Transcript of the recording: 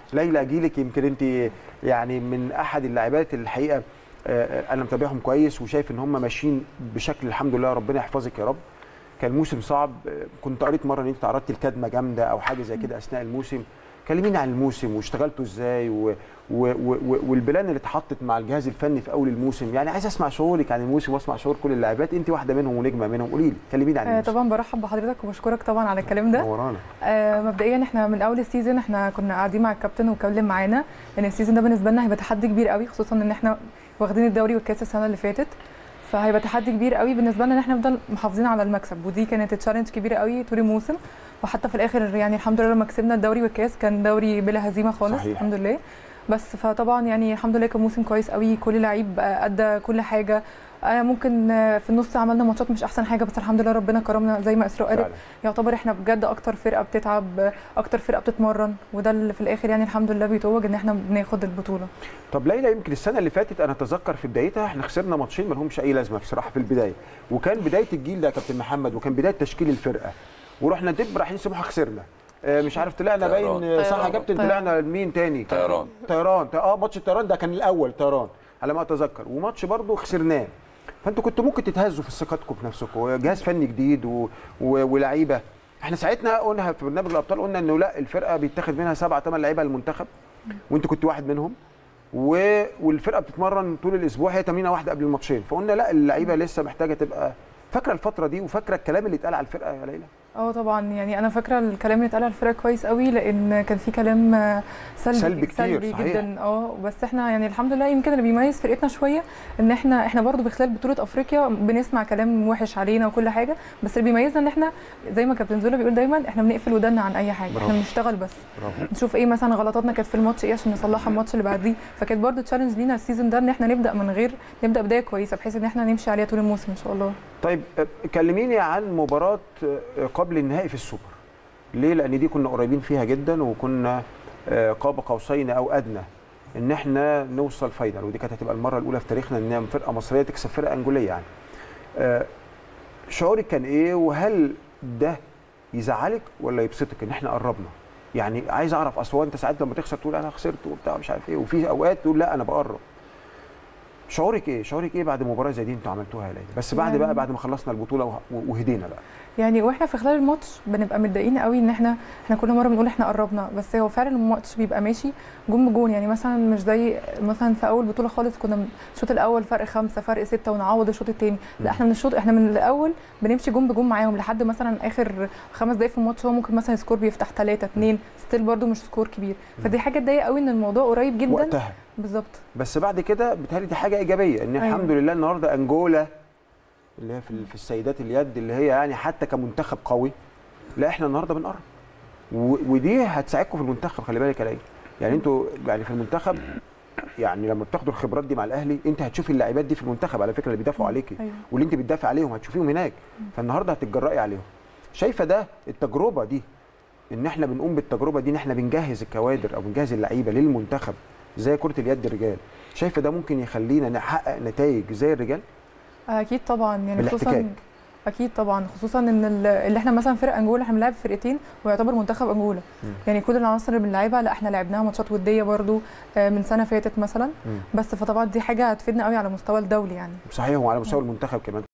ليلى اجيلك يمكن انت يعني من احد اللاعبات الحقيقه آه، انا متابعهم كويس وشايف ان هم ماشيين بشكل الحمد لله ربنا يحفظك يا رب كان موسم صعب آه، كنت قريت مره ان انت تعرضتي لكدمه جامده او حاجه زي كده اثناء الموسم كلميني عن الموسم واشتغلتوا ازاي و... و... و... والبلان اللي اتحطت مع الجهاز الفني في اول الموسم يعني عايز اسمع شعورك عن الموسم واسمع شعور كل اللاعبات انت واحده منهم ونجمه منهم قولي لي كلميني عن آه، الموسم طبعا برحب بحضرتك وبشكرك طبعا على الكلام ده ورانا آه، مبدئيا احنا من اول السيزون احنا كنا قاعدين مع الكابتن واتكلم معانا ان السيزون ده بالنسبه لنا هيبقى تحدي كبير قوي خصوصا ان احنا واخدين الدوري والكاس السنه اللي فاتت فهيبقى تحدي كبير قوي بالنسبه لنا ان احنا نفضل محافظين على المكسب ودي كانت تشالنج كبيره قوي طول الموسم وحتى في الاخر يعني الحمد لله لما كسبنا الدوري والكاس كان دوري بلا هزيمه خالص صحيح. الحمد لله بس فطبعا يعني الحمد لله كان موسم كويس قوي كل لعيب آه، ادى كل حاجه آه، ممكن آه، في النص عملنا ماتشات مش احسن حاجه بس الحمد لله ربنا كرمنا زي ما اسراء قالت فعلا. يعتبر احنا بجد اكتر فرقه بتتعب اكتر فرقه بتتمرن وده اللي في الاخر يعني الحمد لله بيتوج ان احنا بناخد البطوله طب ليلى يمكن السنه اللي فاتت انا اتذكر في بدايتها احنا خسرنا ماتشين ما لهمش اي لازمه بصراحه في البدايه وكان بدايه الجيل ده يا كابتن محمد وكان بدايه تشكيل الفرقه ورحنا دب رايحين سموحه خسرنا آه، مش عارف طلعنا باين آه، صح يا طيران. كابتن طيران. طلعنا لمين تاني كان- طيران. طيران اه ماتش الطيران ده كان الاول طيران على ما اتذكر وماتش برضه خسرناه فانتوا كنتوا ممكن تتهزوا في ثقتكم في نفسكم جهاز فني جديد و... و... ولعيبه احنا ساعتنا قلنا في برنامج الابطال قلنا انه لا الفرقه بيتاخد منها سبعة ثمان لعيبه المنتخب وانت كنت واحد منهم و... والفرقه بتتمرن طول الاسبوع هي تمرينه واحده قبل الماتشين فقلنا لا اللعيبه لسه محتاجه تبقى فاكره الفتره دي وفاكره الكلام اللي اتقال على الفرقه يا ليلى اه طبعا يعني انا فاكره الكلام اللي اتقال على الفرقه كويس قوي لان كان في كلام آه، سلبي سلبي كتير، سلبي صحيح. جدا اه بس احنا يعني الحمد لله يمكن اللي بيميز فرقتنا شويه ان احنا احنا برضو في خلال بطوله افريقيا بنسمع كلام وحش علينا وكل حاجه بس اللي بيميزنا ان احنا زي ما كابتن زولا بيقول دايما احنا بنقفل ودنا عن اي حاجه برافو. احنا بنشتغل بس برافو نشوف ايه مثلا غلطاتنا كانت في الماتش ايه عشان نصلحها الماتش اللي بعديه فكانت برضو تشالنج لينا السيزون ده ان احنا نبدا من غير نبدا بدايه كويسه بحيث ان احنا نمشي عليها طول الموسم ان شاء الله طيب آه، كلميني عن مباراة آه، قبل النهائي في السوبر ليه؟ لأن دي كنا قريبين فيها جدا وكنا آه، قاب قوسين أو أدنى إن إحنا نوصل فاينل ودي كانت هتبقى المرة الأولى في تاريخنا إن فرقة مصرية تكسب فرقة أنجولية يعني. آه، شعورك كان إيه وهل ده يزعلك ولا يبسطك إن إحنا قربنا؟ يعني عايز أعرف أصل هو أنت ساعات لما تخسر تقول أنا خسرت وبتاع مش عارف إيه وفي أوقات تقول لا أنا بقرب. شعورك ايه؟ شعورك ايه بعد مباراه زي دي انتوا عملتوها يا ليلى؟ بس بعد يعني- بقى بعد ما خلصنا البطوله وه- وهدينا بقى. يعني واحنا في خلال الماتش بنبقى متضايقين قوي ان احنا احنا كل مره بنقول احنا قربنا بس هو فعلا الماتش بيبقى ماشي جون بجون يعني مثلا مش زي مثلا في اول بطوله خالص كنا من الشوط الاول فرق خمسه فرق سته ونعوض الشوط الثاني لا احنا من الشوط احنا من الاول بنمشي جون بجون معاهم لحد مثلا اخر خمس دقائق في الماتش هو ممكن مثلا سكور بيفتح ثلاثه اثنين ستيل برده مش سكور كبير فدي حاجه تضايق قوي ان الموضوع قريب جدا وقتها بالظبط بس بعد كده بيتهيألي دي حاجه ايجابيه ان أيوة. الحمد لله النهارده انجولا اللي هي في ال- في السيدات اليد اللي هي يعني حتى كمنتخب قوي لا احنا النهارده بنقرب و- ودي هتساعدكم في المنتخب خلي بالك يا ليلى يعني انتوا يعني في المنتخب يعني لما بتاخدوا الخبرات دي مع الاهلي انت هتشوفي اللاعبات دي في المنتخب على فكره اللي بيدافعوا عليكي أيوة. واللي انت بتدافع عليهم هتشوفيهم هناك فالنهارده هتتجرأي عليهم شايفه ده التجربه دي ان احنا بنقوم بالتجربه دي ان احنا بنجهز الكوادر او بنجهز اللعيبه للمنتخب زي كره اليد الرجال شايفه ده ممكن يخلينا نحقق نتائج زي الرجال اكيد طبعا يعني بالاحتكاك. خصوصا اكيد طبعا خصوصا ان ال- اللي احنا مثلا فرق انجولا احنا بنلعب فرقتين ويعتبر منتخب انجولا مم. يعني كل العناصر اللي بنلعبها لا احنا لعبناها ماتشات وديه برضو آه، من سنه فاتت مثلا مم. بس فطبعا دي حاجه هتفيدنا قوي على المستوى الدولي يعني صحيح وعلى مستوى المنتخب كمان